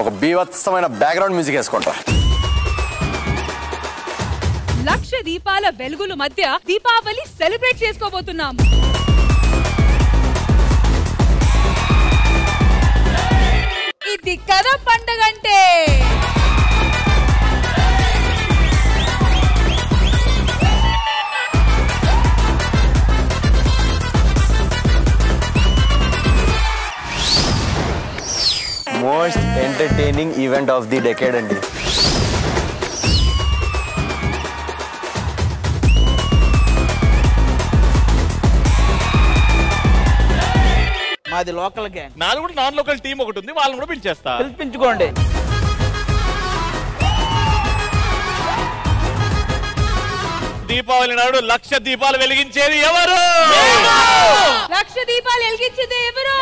ఒక బీభత్సమైన background music వేసుకుంటా లక్ష దీపాల వెలుగుల మధ్య దీపావళి సెలబ్రేట్ చేసుకోబోతున్నాం ఇది కదా పండగ అంటే most entertaining event of the decade అండి మాది లోకల్ గ్యాంగ్ నాది కూడా నాన్ లోకల్ టీం ఒకటి ఉంది వాళ్ళని కూడా పిలిచేస్తా పిలిపించుకోండి దీపావళి నాడు లక్ష దీపాలు వెలిగించేది ఎవరు లక్ష దీపాలు వెలిగించింది ఎవరు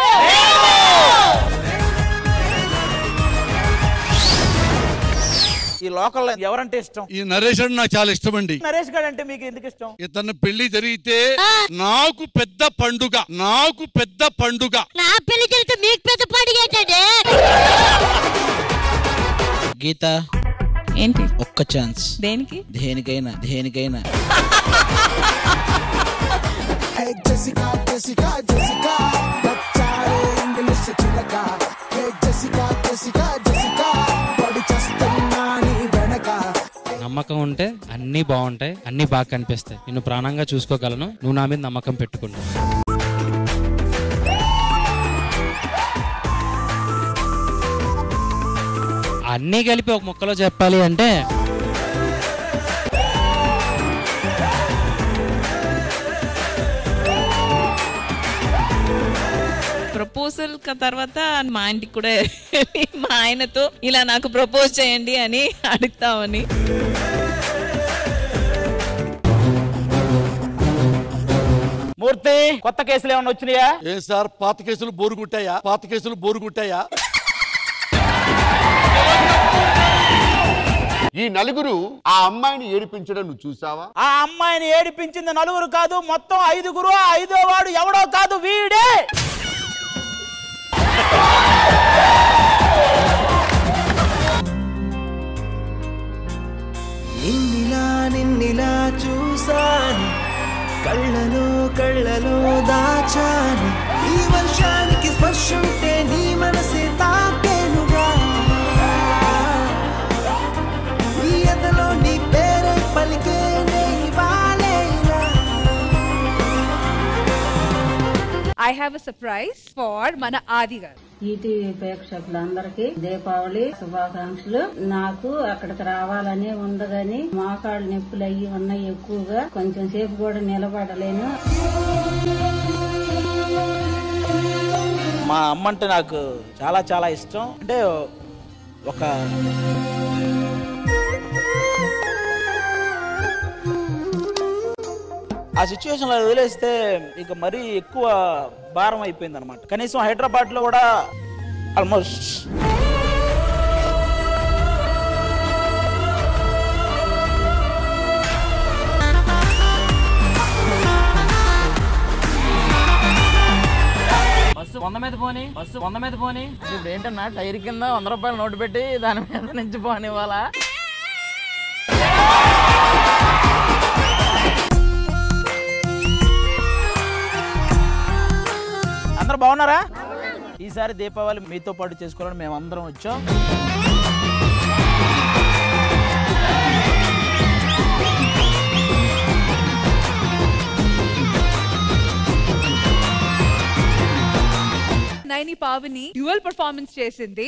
ఈ లోకల్ ఎవరంటే ఇష్టం ఈ నరేష్ అంటే నాకు చాలా ఇష్టం అండి నరేష్ గారు అంటే మీకు ఎందుకు ఇష్టం ఇతను పెళ్లి జరిగితే నాకు పెద్ద పండుగ నాకు పెద్ద పండుగ నా పెళ్లి జరిగితే మీకు పెద్ద పండుగ ఏంటండి గీత ఏంటి ఒక్క ఛాన్స్ దేనికి దేనికైనా దేనికైనా నమ్మకం ఉంటే అన్నీ బాగుంటాయి అన్నీ బాగా కనిపిస్తాయి నిన్ను ప్రాణంగా చూసుకోగలను నువ్వు నా మీద నమ్మకం పెట్టుకున్నావు అన్నీ కలిపి ఒక ముక్కలో చెప్పాలి అంటే ప్రపోజల్ తర్వాత మా ఇంటికి కూడా వెళ్ళి మా ఆయనతో ఇలా నాకు ప్రపోజ్ చేయండి అని అడుగుతామని మూర్తి కొత్త కేసులు ఏమైనా వచ్చినాయా ఏ సార్ పాత కేసులు బోరు కుట్టాయా పాత కేసులు బోరు కుట్టాయా ఈ నలుగురు ఆ అమ్మాయిని ఏడిపించడం నువ్వు చూసావా ఆ అమ్మాయిని ఏడిపించింది నలుగురు కాదు మొత్తం ఐదుగురు ఆ ఐదో వాడు ఎవడో కాదు వీడే నిన్నిలా నిన్నిలా చూసాను కళ్ళలో కళ్ళలో దాచాను ఈ వర్షానికి స్పర్శుంటే నీ మనసే తాకేనుగా ఈ ఎదలో నీ పేరే పలికే నే ఇవాళేలా I have a surprise for మన ఆది గారు ఈటీవీ ప్రేక్షకులందరికీ దీపావళి శుభాకాంక్షలు నాకు అక్కడికి రావాలని ఉంది గాని మోకాళ్ళు నొప్పులు అయ్యి ఉన్నాయి ఎక్కువగా కొంచెం సేపు కూడా నిలబడలేను మా అమ్మ అంటే నాకు చాలా చాలా ఇష్టం అంటే ఒక ఆ సిచ్యువేషన్ లో వదిలేస్తే ఇక మరీ ఎక్కువ భారం అయిపోయింది అనమాట కనీసం హైదరాబాద్ లో కూడా ఆల్మోస్ట్ బస్సు వంద మీద పోని బస్సు వంద మీద పోని ఇప్పుడు ఏంటన్నా టైర్ కింద వంద రూపాయలు నోటు పెట్టి దాని మీద నుంచి పోని వాళ్ళ అందరూ బాగున్నారా ఈసారి దీపావళి మీతో పాటు చేసుకోవాలని మేము అందరం వచ్చాం నైని పావని డ్యూయల్ పర్ఫార్మెన్స్ చేసింది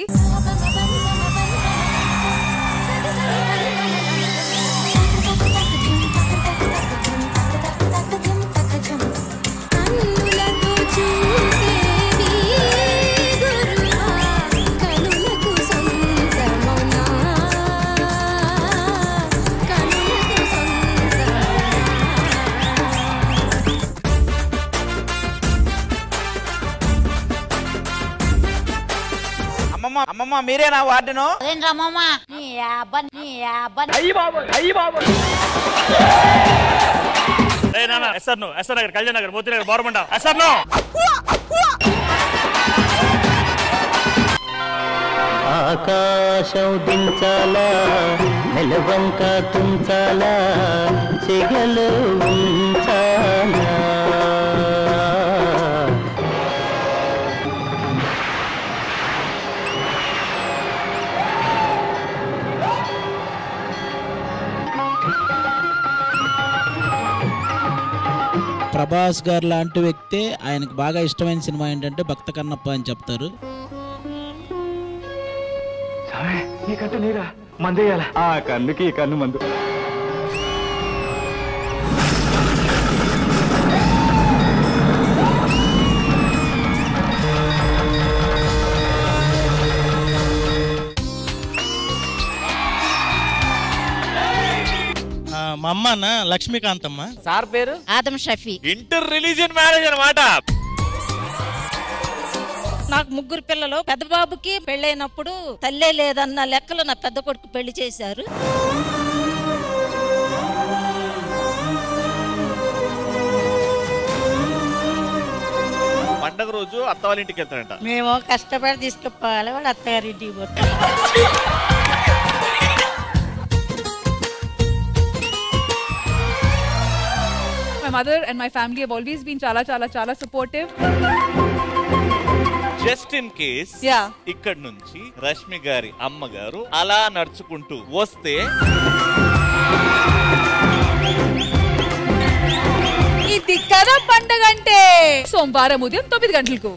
అమ్మమ్మ అమ్మమ్మ మీరేనా వార్డెను అదేంటమ్మమ్మ నీ అబ్బా నీ అబ్బా అయ్యి బాబు అయ్యి బాబు ఏ నాన్న ఎస్ఆర్ ను ఎస్ఆర్ నగర్ కళ్యాణ్ నగర్ మోతీ నగర్ బోరమండ ఎస్ఆర్ ను ఆ ఆకాశం దించాలా నెలవంక తుంచాలా చెగలు ఉంచాలా ప్రభాస్ గారు లాంటి వ్యక్తే ఆయనకు బాగా ఇష్టమైన సినిమా ఏంటంటే భక్త కన్నప్ప అని చెప్తారు ఈ కట్టు నీరా మందేయాల ఆ కన్నుకి ఈ కన్ను మందు మా అమ్మ అన్న లక్ష్మీకాంతమ్మ సార్ పేరు Adam Shafi inter religion marriage అనమాట నాకు ముగ్గురు పిల్లలు పెద్ద బాబుకి పెళ్ళైనప్పుడు తల్లే లేదన్న లెక్కలో నా పెద్ద కొడుకు పెళ్లి చేశారు పండగ రోజు అత్త వాళ్ళ ఇంటికి వెళ్తాడంట మేము కష్టపడి తీసుకుపోవాలి వాడు అత్తగారింటికి పోతాం My mother and my family have always been chala chala chala supportive. Just in case Yeah. ఇక్కడ నుంచి రష్మి గారి అమ్మగారు అలా నడుచుకుంటూ వస్తే ఇది కదా పండగ అంటే సోమవారం ఉదయం తొమ్మిది గంటలకు